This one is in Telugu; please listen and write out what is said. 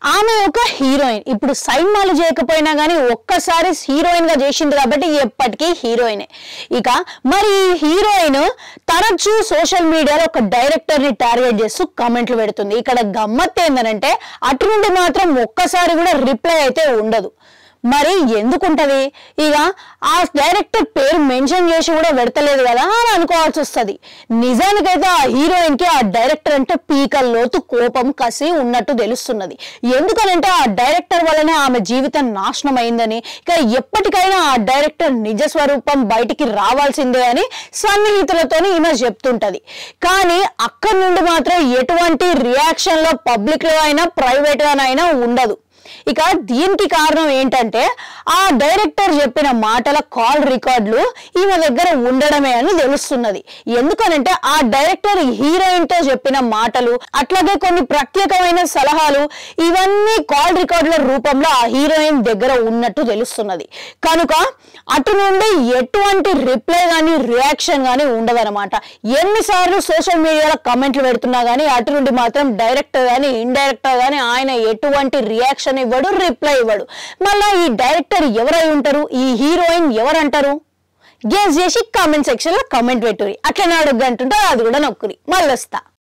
ఆమె ఒక హీరోయిన్ ఇప్పుడు సినిమాలు చేయకపోయినా కానీ ఒక్కసారి హీరోయిన్ గా చేసింది కాబట్టి ఎప్పటికీ హీరోయినే ఇక మరి ఈ హీరోయిన్ తరచూ సోషల్ మీడియాలో ఒక డైరెక్టర్ ని టార్గెట్ చేస్తూ కామెంట్లు పెడుతుంది ఇక్కడ గమ్మత్ ఏందనంటే అటు నుండి మాత్రం ఒక్కసారి కూడా రిప్లై అయితే ఉండదు మరి ఎందుకుంటది ఇక ఆ డైరెక్టర్ పేరు మెన్షన్ చేసి కూడా పెడతలేదు కదా అని అనుకోవాల్సి వస్తుంది నిజానికైతే ఆ హీరోయిన్ కి ఆ డైరెక్టర్ అంటే పీకల లోతు కోపం కసి ఉన్నట్టు తెలుస్తున్నది ఎందుకనంటే ఆ డైరెక్టర్ వల్లనే ఆమె జీవితం నాశనం అయిందని ఇక ఎప్పటికైనా ఆ డైరెక్టర్ నిజ స్వరూపం బయటికి రావాల్సిందే అని సన్నిహితులతోని ఈమె చెప్తుంటది కానీ అక్కడి నుండి మాత్రం ఎటువంటి రియాక్షన్ లో పబ్లిక్ లో అయినా ప్రైవేట్ గానైనా ఉండదు ఇక దీనికి కారణం ఏంటంటే ఆ డైరెక్టర్ చెప్పిన మాటల కాల్ రికార్డులు ఈమె దగ్గర ఉండడమే అని తెలుస్తున్నది ఎందుకనంటే ఆ డైరెక్టర్ హీరోయిన్ తో చెప్పిన మాటలు అట్లాగే కొన్ని ప్రత్యేకమైన సలహాలు ఇవన్నీ కాల్ రికార్డుల రూపంలో ఆ హీరోయిన్ దగ్గర ఉన్నట్టు తెలుస్తున్నది కనుక అటు నుండి ఎటువంటి రిప్లై కానీ రియాక్షన్ కానీ ఉండదన్నమాట ఎన్నిసార్లు సోషల్ మీడియాలో కమెంట్లు పెడుతున్నా కానీ అటు నుండి మాత్రం డైరెక్టర్ కానీ ఇండైరెక్టర్ కానీ ఆయన ఎటువంటి రియాక్షన్ ఇవ్వడు రిప్లై ఇవ్వడు మళ్ళీ ఈ డైరెక్టర్ ఎవరై ఉంటారు ఈ హీరోయిన్ ఎవరంటారు గెస్ చేసి కామెంట్ సెక్షన్ లో కామెంట్ పెట్టురి అట్లనే అడుగు అంటుంటే అది కూడా నొక్కురి మళ్ళీ వస్తా